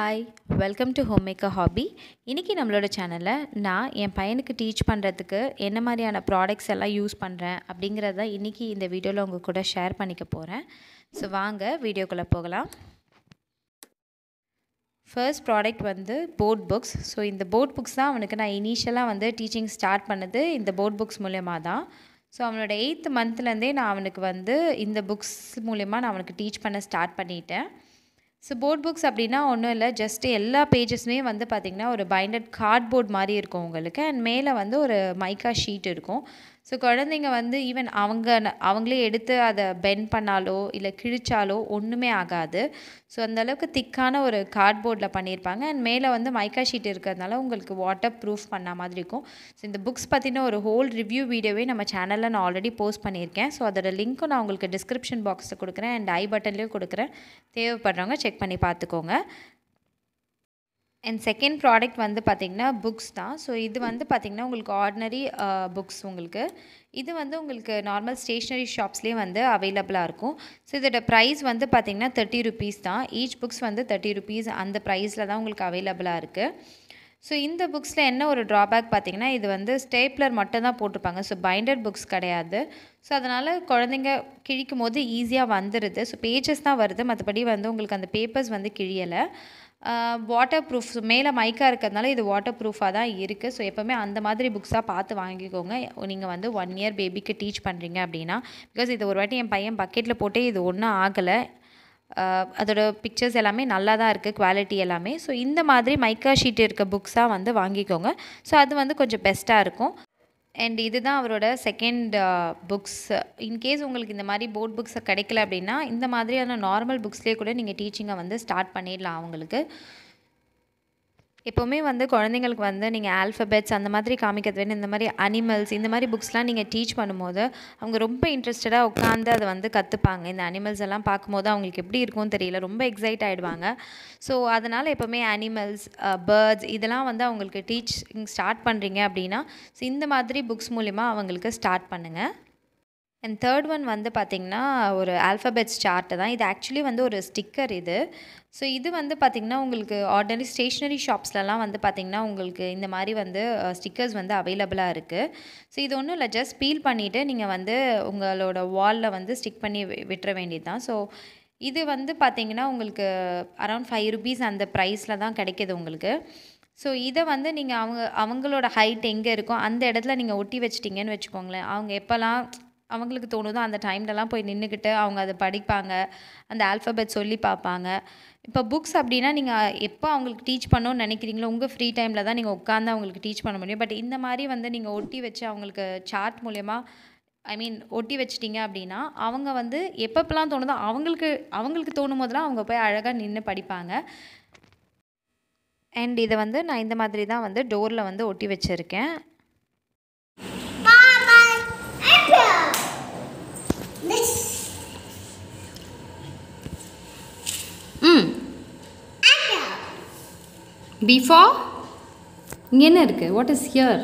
Hi welcome to homemaker hobby இன்றைக்கி நம்மளோட சேனலில் நான் என் பையனுக்கு டீச் பண்ணுறதுக்கு என்ன மாதிரியான ப்ராடக்ட்ஸ் எல்லாம் யூஸ் பண்ணுறேன் அப்படிங்கிறத இன்றைக்கி இந்த வீடியோவில் உங்கள் கூட ஷேர் பண்ணிக்க போகிறேன் ஸோ வாங்க வீடியோக்குள்ளே போகலாம் ஃபர்ஸ்ட் ப்ராடக்ட் வந்து போர்ட் புக்ஸ் ஸோ இந்த போர்ட் புக்ஸ் தான் அவனுக்கு நான் இனிஷியலாக வந்து டீச்சிங் ஸ்டார்ட் பண்ணது இந்த போர்ட் புக்ஸ் மூலயமா தான் ஸோ அவனோட எயித்து மந்த்லேருந்தே நான் அவனுக்கு வந்து இந்த புக்ஸ் மூலயமா நான் அவனுக்கு டீச் பண்ண ஸ்டார்ட் பண்ணிட்டேன் ஸோ போர்ட் புக்ஸ் அப்படின்னா ஒன்றும் இல்லை ஜஸ்ட்டு எல்லா பேஜஸுமே வந்து பார்த்திங்கன்னா ஒரு பைண்டட் கார்ட்போர்ட் மாதிரி இருக்கும் உங்களுக்கு அண்ட் மேலே வந்து ஒரு மைக்கா ஷீட் இருக்கும் ஸோ குழந்தைங்க வந்து ஈவன் அவங்க அவங்களே எடுத்து அதை பெண்ட் பண்ணாலோ இல்லை கிழிச்சாலோ ஒன்றுமே ஆகாது ஸோ அந்தளவுக்கு திக்கான ஒரு கார்ட்போர்டில் பண்ணியிருப்பாங்க அண்ட் மேலே வந்து மைக்கா ஷீட் இருக்கிறதுனால உங்களுக்கு வாட்டர் ப்ரூஃப் பண்ண மாதிரி இருக்கும் ஸோ இந்த புக்ஸ் பற்றின ஒரு ஹோல் ரிவ்யூ வீடியோவே நம்ம சேனலில் நான் ஆல்ரெடி போஸ்ட் பண்ணியிருக்கேன் ஸோ அதோட லிங்க்கும் நான் உங்களுக்கு டிஸ்கிரிப்ஷன் பாக்ஸில் கொடுக்குறேன் அண்ட் ஐ பட்டன்லேயும் கொடுக்குறேன் தேவைப்படுறவங்க செக் பண்ணி பார்த்துக்கோங்க அண்ட் செகண்ட் ப்ராடக்ட் வந்து பார்த்திங்கன்னா புக்ஸ் தான் ஸோ இது வந்து பார்த்திங்கன்னா உங்களுக்கு ஆர்டினரி புக்ஸ் உங்களுக்கு இது வந்து உங்களுக்கு நார்மல் ஸ்டேஷ்னரி ஷாப்ஸ்லேயே வந்து அவைலபிளாக இருக்கும் ஸோ இதோட ப்ரைஸ் வந்து பார்த்திங்கன்னா தேர்ட்டி ருபீஸ் தான் ஈச் புக்ஸ் வந்து தேர்ட்டி ருபீஸ் அந்த ப்ரைஸில் தான் உங்களுக்கு அவைலபிளாக இருக்குது ஸோ இந்த புக்ஸில் என்ன ஒரு ட்ராபேக் பார்த்திங்கன்னா இது வந்து ஸ்டேப்லர் மட்டும் தான் போட்டிருப்பாங்க ஸோ பைண்டட் புக்ஸ் கிடையாது ஸோ அதனால் குழந்தைங்க கிழிக்கும் போது ஈஸியாக வந்துடுது ஸோ பேஜஸ் தான் வருது மற்றபடி வந்து உங்களுக்கு அந்த பேப்பர்ஸ் வந்து கிழியலை வாட்டர் ப்ரூஃப் மேலே மைக்காக இருக்கிறதுனால இது வாட்டர் ப்ரூஃபாக தான் இருக்குது ஸோ எப்போவுமே அந்த மாதிரி புக்ஸாக பார்த்து வாங்கிக்கோங்க நீங்கள் வந்து ஒன் இயர் பேபிக்கு டீச் பண்ணுறீங்க அப்படின்னா பிகாஸ் இது ஒரு வாட்டி என் பையன் பக்கெட்டில் போட்டே இது ஒன்றும் ஆகலை அதோட பிக்சர்ஸ் எல்லாமே நல்லா தான் இருக்குது குவாலிட்டி எல்லாமே ஸோ இந்த மாதிரி மைக்கா ஷீட் இருக்க புக்ஸாக வந்து வாங்கிக்கோங்க ஸோ அது வந்து கொஞ்சம் பெஸ்ட்டாக இருக்கும் அண்ட் இதுதான் அவரோட செகண்ட் புக்ஸ் இன்கேஸ் உங்களுக்கு இந்த மாதிரி போர்ட் புக்ஸை கிடைக்கல அப்படின்னா இந்த மாதிரியான நார்மல் புக்ஸ்லேயே கூட நீங்கள் டீச்சிங்கை வந்து ஸ்டார்ட் பண்ணிடலாம் அவங்களுக்கு எப்போவுமே வந்து குழந்தைங்களுக்கு வந்து நீங்கள் ஆல்ஃபபெட்ஸ் அந்த மாதிரி காமிக்கிறது வேணும் இந்த மாதிரி அனிமல்ஸ் இந்த மாதிரி புக்ஸ்லாம் நீங்கள் டீச் பண்ணும்போது அவங்க ரொம்ப இன்ட்ரெஸ்டடாக உட்காந்து அதை வந்து கற்றுப்பாங்க இந்த அனிமல்ஸ் எல்லாம் பார்க்கும்போது அவங்களுக்கு எப்படி இருக்கும்னு தெரியல ரொம்ப எக்ஸைட் ஆகிடுவாங்க ஸோ அதனால் எப்போவுமே அனிமல்ஸ் பேர்ட்ஸ் இதெல்லாம் வந்து அவங்களுக்கு டீச்சிங் ஸ்டார்ட் பண்ணுறீங்க அப்படின்னா ஸோ இந்த மாதிரி புக்ஸ் மூலிமா அவங்களுக்கு ஸ்டார்ட் பண்ணுங்கள் அண்ட் தேர்ட் ஒன் வந்து பார்த்திங்கன்னா ஒரு ஆல்ஃபபெட்ஸ் சார்ட்டு தான் இது ஆக்சுவலி வந்து ஒரு ஸ்டிக்கர் இது ஸோ இது வந்து பார்த்திங்கன்னா உங்களுக்கு ஆர்டினரி ஸ்டேஷ்னரி ஷாப்ஸ்லலாம் வந்து பார்த்திங்கன்னா உங்களுக்கு இந்த மாதிரி வந்து ஸ்டிக்கர்ஸ் வந்து அவைலபிளாக இருக்குது ஸோ இது ஒன்றும் இல்லை ஜஸ்ட் பீல் பண்ணிவிட்டு நீங்கள் வந்து உங்களோட வாலில் வந்து ஸ்டிக் பண்ணி விட்டுற வேண்டியது தான் ஸோ இது வந்து பார்த்திங்கன்னா உங்களுக்கு அரௌண்ட் ஃபைவ் ருபீஸ் அந்த ப்ரைஸில் தான் கிடைக்கிது உங்களுக்கு ஸோ இதை வந்து நீங்கள் அவங்க அவங்களோட ஹைட் எங்கே இருக்கோ அந்த இடத்துல நீங்கள் ஒட்டி வச்சிட்டிங்கன்னு வச்சுக்கோங்களேன் அவங்க எப்போல்லாம் அவங்களுக்கு தோணுதோ அந்த டைம்லலாம் போய் நின்றுக்கிட்டு அவங்க அதை படிப்பாங்க அந்த ஆல்ஃபபெட் சொல்லி பார்ப்பாங்க இப்போ புக்ஸ் அப்படின்னா நீங்கள் எப்போ அவங்களுக்கு டீச் பண்ணணும்னு நினைக்கிறீங்களோ உங்கள் ஃப்ரீ டைமில் தான் நீங்கள் உட்காந்து அவங்களுக்கு டீச் பண்ண முடியும் பட் இந்த மாதிரி வந்து நீங்கள் ஒட்டி வச்சு அவங்களுக்கு சார்ட் மூலயமா ஐ மீன் ஒட்டி வச்சிட்டிங்க அப்படின்னா அவங்க வந்து எப்பப்பெல்லாம் தோணுதோ அவங்களுக்கு அவங்களுக்கு தோணும் போதெல்லாம் அவங்க போய் அழகாக நின்று படிப்பாங்க அண்ட் இதை வந்து நான் இந்த மாதிரி தான் வந்து டோரில் வந்து ஒட்டி வச்சுருக்கேன் ம் பிஃபார் இங்கே என்ன இருக்குது what is here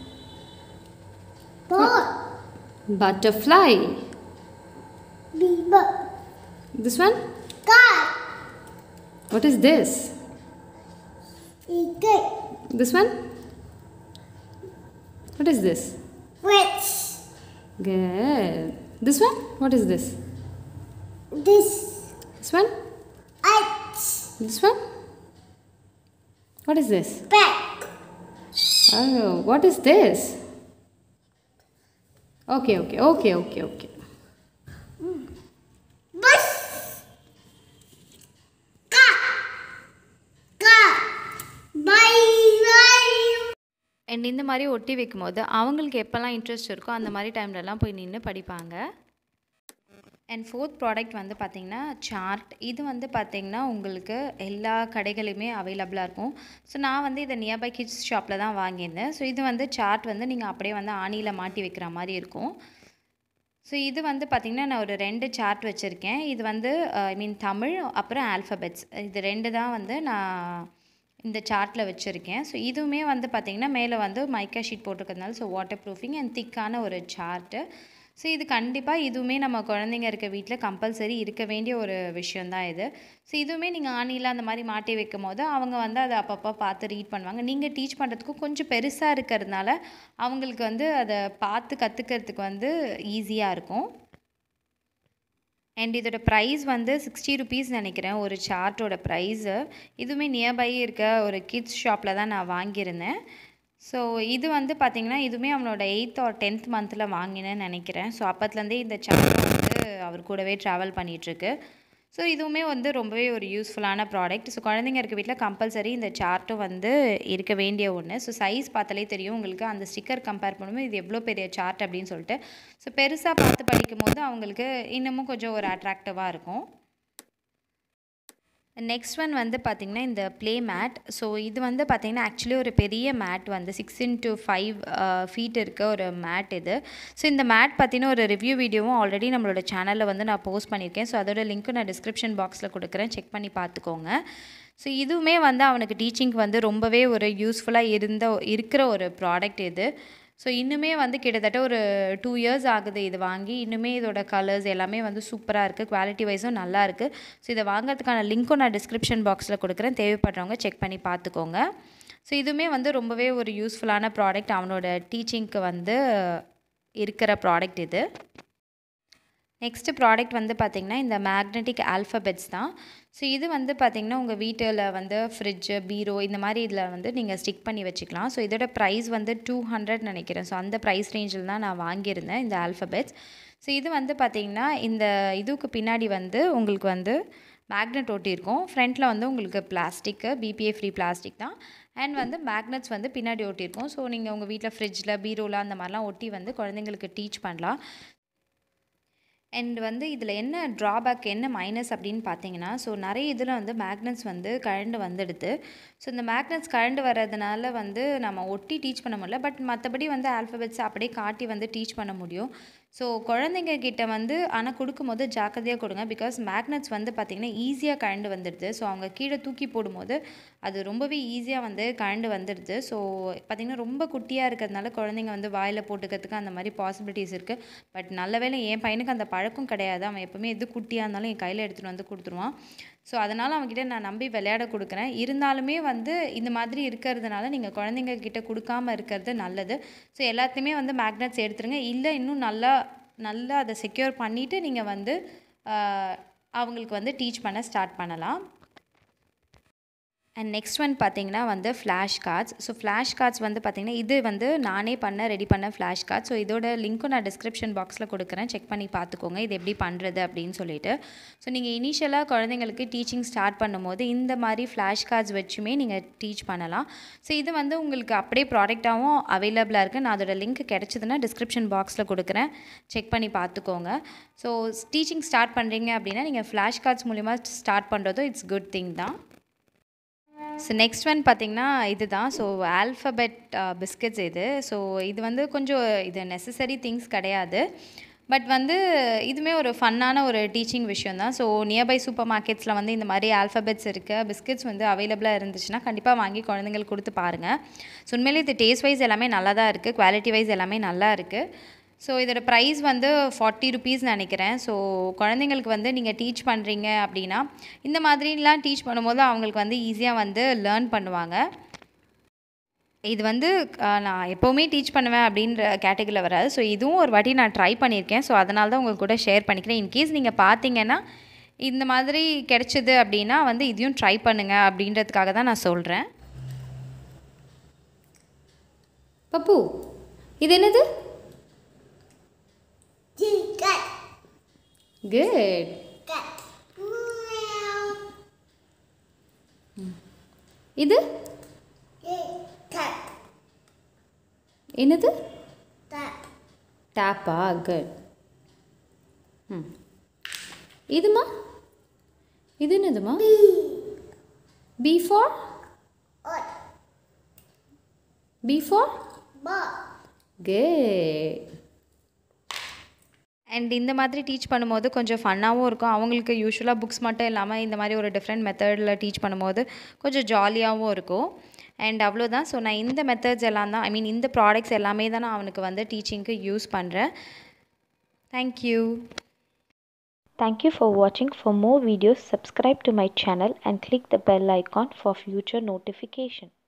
butterfly this one what is this this one what is this Good. This one? What is this? This This one? X This one? What is this? back. Oh, what is this? Okay, okay, okay, okay, okay. Bus. Car. Car. Bye. Bye. And இந்த மாதிரி ஒட்டி வைக்கும்போது அவங்களுக்கு எப்போல்லாம் interest இருக்கோ அந்த மாதிரி டைம்லலாம் போய் நின்று படிப்பாங்க அண்ட் ஃபோர்த் ப்ராடக்ட் வந்து பார்த்திங்கன்னா சார்ட் இது வந்து பார்த்திங்கன்னா உங்களுக்கு எல்லா கடைகளுமே அவைலபிளாக இருக்கும் ஸோ நான் வந்து இதை நியர்பை கிட்ஸ் ஷாப்பில் தான் வாங்கியிருந்தேன் ஸோ இது வந்து சார்ட் வந்து நீங்கள் அப்படியே வந்து ஆணியில் மாட்டி வைக்கிற மாதிரி இருக்கும் ஸோ இது வந்து பார்த்திங்கன்னா நான் ஒரு ரெண்டு சார்ட் வச்சுருக்கேன் இது வந்து ஐ மீன் தமிழ் அப்புறம் ஆல்ஃபபெட்ஸ் இது ரெண்டு தான் வந்து நான் இந்த சார்ட்டில் வச்சுருக்கேன் ஸோ இதுவுமே வந்து பார்த்திங்கன்னா மேலே வந்து மைக்கா ஷீட் போட்டிருக்கிறதுனால ஸோ வாட்டர் ப்ரூஃபிங் அண்ட் திக்கான ஒரு சார்ட்டு ஸோ இது கண்டிப்பாக இதுவுமே நம்ம குழந்தைங்க இருக்க வீட்டில் கம்பல்சரி இருக்க வேண்டிய ஒரு விஷயந்தான் இது ஸோ இதுவுமே நீங்கள் ஆணியில் அந்த மாதிரி மாட்டி வைக்கும் போது அவங்க வந்து அதை அப்பப்போ பார்த்து ரீட் பண்ணுவாங்க நீங்கள் டீச் பண்ணுறதுக்கும் கொஞ்சம் பெருசாக இருக்கிறதுனால அவங்களுக்கு வந்து அதை பார்த்து கற்றுக்கிறதுக்கு வந்து ஈஸியாக இருக்கும் அண்ட் இதோட ப்ரைஸ் வந்து சிக்ஸ்டி ருபீஸ் நினைக்கிறேன் ஒரு சார்ட்டோட ப்ரைஸு இதுவுமே நியர்பை இருக்க ஒரு கிட்ஸ் ஷாப்பில் தான் நான் வாங்கியிருந்தேன் ஸோ இது வந்து பார்த்திங்கன்னா இதுவுமே அவனோட எயித் ஆர் டென்த் மந்தில் வாங்கினேன்னு நினைக்கிறேன் ஸோ அப்போத்துலேருந்தே இந்த சார்ட் வந்து அவர் கூடவே ட்ராவல் பண்ணிகிட்ருக்கு ஸோ இதுவுமே வந்து ரொம்பவே ஒரு யூஸ்ஃபுல்லான ப்ராடக்ட் ஸோ குழந்தைங்க இருக்க வீட்டில் கம்பல்சரி இந்த சார்ட்டும் வந்து இருக்க வேண்டிய ஒன்று ஸோ சைஸ் பார்த்தாலே தெரியும் உங்களுக்கு அந்த ஸ்டிக்கர் கம்பேர் பண்ணும்போது இது எவ்வளோ பெரிய சார்ட் அப்படின்னு சொல்லிட்டு ஸோ பெருசாக பார்த்து படிக்கும் போது அவங்களுக்கு இன்னமும் கொஞ்சம் ஒரு அட்ராக்டிவாக இருக்கும் நெக்ஸ்ட் ஒன் வந்து பார்த்திங்கன்னா இந்த ப்ளே மேட் ஸோ இது வந்து பார்த்திங்கன்னா ஆக்சுவலி ஒரு பெரிய மேட் வந்து சிக்ஸ் இன்ட்டு ஃபைவ் ஃபீட் இருக்க ஒரு மேட் இது ஸோ இந்த மேட் பற்றின ஒரு ரிவ்யூ வீடியோவும் ஆல்ரெடி நம்மளோட சேனலில் வந்து நான் போஸ்ட் பண்ணியிருக்கேன் ஸோ அதோட லிங்க்கும் நான் டிஸ்கிரிப்ஷன் பாக்ஸில் கொடுக்குறேன் செக் பண்ணி பார்த்துக்கோங்க ஸோ இதுவுமே வந்து அவனுக்கு டீச்சிங்க்கு வந்து ரொம்பவே ஒரு யூஸ்ஃபுல்லாக இருந்த இருக்கிற ஒரு ப்ராடக்ட் இது ஸோ இன்னுமே வந்து கிட்டத்தட்ட ஒரு டூ இயர்ஸ் ஆகுது இது வாங்கி இன்னுமே இதோட கலர்ஸ் எல்லாமே வந்து சூப்பராக இருக்குது குவாலிட்டி வைஸும் நல்லா இருக்குது ஸோ இதை வாங்குறதுக்கான லிங்க்கும் நான் டிஸ்கிரிப்ஷன் பாக்ஸில் கொடுக்குறேன் தேவைப்படுறவங்க செக் பண்ணி பார்த்துக்கோங்க ஸோ இதுவுமே வந்து ரொம்பவே ஒரு யூஸ்ஃபுல்லான ப்ராடக்ட் அவனோட டீச்சிங்க்கு வந்து இருக்கிற ப்ராடக்ட் இது நெக்ஸ்ட்டு ப்ராடக்ட் வந்து பார்த்திங்கன்னா இந்த மேக்னெட்டிக் ஆல்ஃபபெட்ஸ் தான் ஸோ இது வந்து பார்த்திங்கன்னா உங்கள் வீட்டில் வந்து ஃப்ரிட்ஜு பீரோ இந்த மாதிரி இதில் வந்து நீங்கள் ஸ்டிக் பண்ணி வச்சுக்கலாம் ஸோ இதோட ப்ரைஸ் வந்து டூ ஹண்ட்ரட் நினைக்கிறேன் ஸோ அந்த ப்ரைஸ் ரேஞ்சில் தான் நான் வாங்கியிருந்தேன் இந்த ஆல்ஃபபெட்ஸ் ஸோ இது வந்து பார்த்திங்கன்னா இந்த இதுக்கு பின்னாடி வந்து உங்களுக்கு வந்து மேக்னெட் ஒட்டியிருக்கும் ஃப்ரண்ட்டில் வந்து உங்களுக்கு பிளாஸ்டிக்கு பிபிஏ ஃப்ரீ பிளாஸ்டிக் தான் அண்ட் வந்து மேக்னெட்ஸ் வந்து பின்னாடி ஒட்டியிருக்கும் ஸோ நீங்கள் உங்கள் வீட்டில் ஃப்ரிட்ஜில் பீரோவில் அந்த மாதிரிலாம் ஒட்டி வந்து குழந்தைங்களுக்கு டீச் பண்ணலாம் அண்ட் வந்து இதில் என்ன ட்ராபேக் என்ன மைனஸ் அப்படின்னு பார்த்தீங்கன்னா ஸோ நிறைய இதில் வந்து மேக்னெட்ஸ் வந்து கழண்டு வந்துடுது ஸோ இந்த மேக்னெட்ஸ் கழண்டு வர்றதுனால வந்து நம்ம ஒட்டி டீச் பண்ண முடியல பட் மற்றபடி வந்து ஆல்ஃபபெட்ஸ் அப்படியே காட்டி வந்து டீச் பண்ண முடியும் ஸோ குழந்தைங்க கிட்ட வந்து ஆனால் கொடுக்கும்போது ஜாக்கிரதையாக கொடுங்க பிகாஸ் மேக்னெட்ஸ் வந்து பார்த்திங்கன்னா ஈஸியாக கழண்டு வந்துடுது ஸோ அவங்க கீழே தூக்கி போடும்போது அது ரொம்பவே ஈஸியாக வந்து கழண்டு வந்துடுது ஸோ பார்த்திங்கன்னா ரொம்ப குட்டியாக இருக்கிறதுனால குழந்தைங்க வந்து வாயில் போட்டுக்கிறதுக்கு அந்த மாதிரி பாசிபிலிட்டிஸ் இருக்குது பட் நல்ல வேளை என் பையனுக்கு அந்த பழக்கம் கிடையாது அவன் எப்போவுமே எது குட்டியாக இருந்தாலும் என் கையில் எடுத்துகிட்டு வந்து கொடுத்துருவான் ஸோ அதனால் அவங்ககிட்ட நான் நம்பி விளையாட கொடுக்குறேன் இருந்தாலுமே வந்து இந்த மாதிரி இருக்கிறதுனால நீங்கள் குழந்தைங்க கிட்ட கொடுக்காம இருக்கிறது நல்லது ஸோ எல்லாத்தையுமே வந்து மேக்னெட்ஸ் எடுத்துருங்க இல்லை இன்னும் நல்லா நல்லா அதை செக்யூர் பண்ணிவிட்டு நீங்கள் வந்து ஆஹ், அவங்களுக்கு வந்து டீச் பண்ண ஸ்டார்ட் பண்ணலாம் அண்ட் நெக்ஸ்ட் ஒன் பார்த்தீங்கன்னா வந்து flash cards so flash cards வந்து பார்த்தீங்கன்னா இது வந்து நானே பண்ண ரெடி பண்ண ஃப்ளாஷ் கார்ட்ஸ் ஸோ இதோட லிங்க்கும் நான் டிஸ்கிரிப்ஷன் பாக்ஸில் கொடுக்குறேன் செக் பண்ணி பார்த்துக்கோங்க இது எப்படி பண்ணுறது அப்படின்னு சொல்லிட்டு ஸோ நீங்கள் இனிஷியலாக குழந்தைங்களுக்கு டீச்சிங் ஸ்டார்ட் பண்ணும்போது இந்த மாதிரி ஃப்ளாஷ் கார்ட்ஸ் வச்சுமே நீங்கள் டீச் பண்ணலாம் ஸோ இது வந்து உங்களுக்கு அப்படியே ப்ராடக்டாகவும் அவைலபிளாக இருக்குது நான் அதோட லிங்க் கிடச்சதுன்னா டிஸ்கிரிப்ஷன் பாக்ஸில் கொடுக்குறேன் செக் பண்ணி பார்த்துக்கோங்க ஸோ டீச்சிங் ஸ்டார்ட் பண்ணுறீங்க அப்படின்னா நீங்கள் ஃப்ளாஷ் கார்ட்ஸ் மூலிமா ஸ்டார்ட் பண்ணுறதும் இட்ஸ் குட் திங் தான் ஸோ நெக்ஸ்ட் ஒன் பார்த்தீங்கன்னா இதுதான் ஸோ ஆல்ஃபபெட் பிஸ்கட்ஸ் இது ஸோ இது வந்து கொஞ்சம் இது நெசசரி திங்ஸ் கிடையாது பட் வந்து இதுவுமே ஒரு ஃபன்னான ஒரு டீச்சிங் விஷயம் தான் ஸோ நியர்பை சூப்பர் மார்க்கெட்ஸில் வந்து இந்த மாதிரி ஆல்ஃபபெட்ஸ் இருக்குது பிஸ்கட்ஸ் வந்து அவைலபிளாக இருந்துச்சுன்னா கண்டிப்பாக வாங்கி குழந்தைங்களுக்கு கொடுத்து பாருங்கள் ஸோ உண்மையிலே இது டேஸ்ட் வைஸ் எல்லாமே நல்லா தான் இருக்குது குவாலிட்டி வைஸ் எல்லாமே நல்லா இருக்குது ஸோ இதோட ப்ரைஸ் வந்து ஃபார்ட்டி ருபீஸ் நினைக்கிறேன் ஸோ குழந்தைங்களுக்கு வந்து நீங்கள் டீச் பண்ணுறீங்க அப்படின்னா இந்த மாதிரிலாம் டீச் பண்ணும்போது அவங்களுக்கு வந்து ஈஸியாக வந்து லேர்ன் பண்ணுவாங்க இது வந்து அஹ், நான் எப்போவுமே டீச் பண்ணுவேன் அப்படின்ற கேட்டகரியில் வராது ஸோ இதுவும் ஒரு வாட்டி நான் ட்ரை பண்ணியிருக்கேன் ஸோ அதனால தான் உங்கள் கூட ஷேர் பண்ணிக்கிறேன் இன்கேஸ் நீங்கள் பார்த்தீங்கன்னா இந்த மாதிரி கிடைச்சிது அப்படின்னா வந்து இதையும் ட்ரை பண்ணுங்கள் அப்படின்றதுக்காக தான் நான் சொல்கிறேன் பப்பு இது என்னது Cat. Good Cat. Meow. இது Cat. என்னது Tap. டேப்பா குட் ம் இதுமா இது என்னதுமா B for Ot. B for Ball. Good and இந்த மாதிரி டீச் பண்ணும்போது கொஞ்சம் ஃபன்னாகவும் இருக்கும் அவங்களுக்கு யூஸ்வலாக புக்ஸ் மட்டும் இல்லாமல் இந்த மாதிரி ஒரு டிஃப்ரெண்ட் மெத்தடில் டீச் பண்ணும்போது கொஞ்சம் ஜாலியாகவும் இருக்கும் அண்ட் அவ்வளோதான் ஸோ நான் இந்த மெத்தட்ஸ் எல்லாம் தான் ஐ மீன் இந்த ப்ராடக்ட்ஸ் எல்லாமே தான் நான் அவனுக்கு வந்து டீச்சிங்க்கு யூஸ் பண்ணுறேன் thank you Thank you for watching. For more videos, subscribe to my channel and click the bell icon for future notification.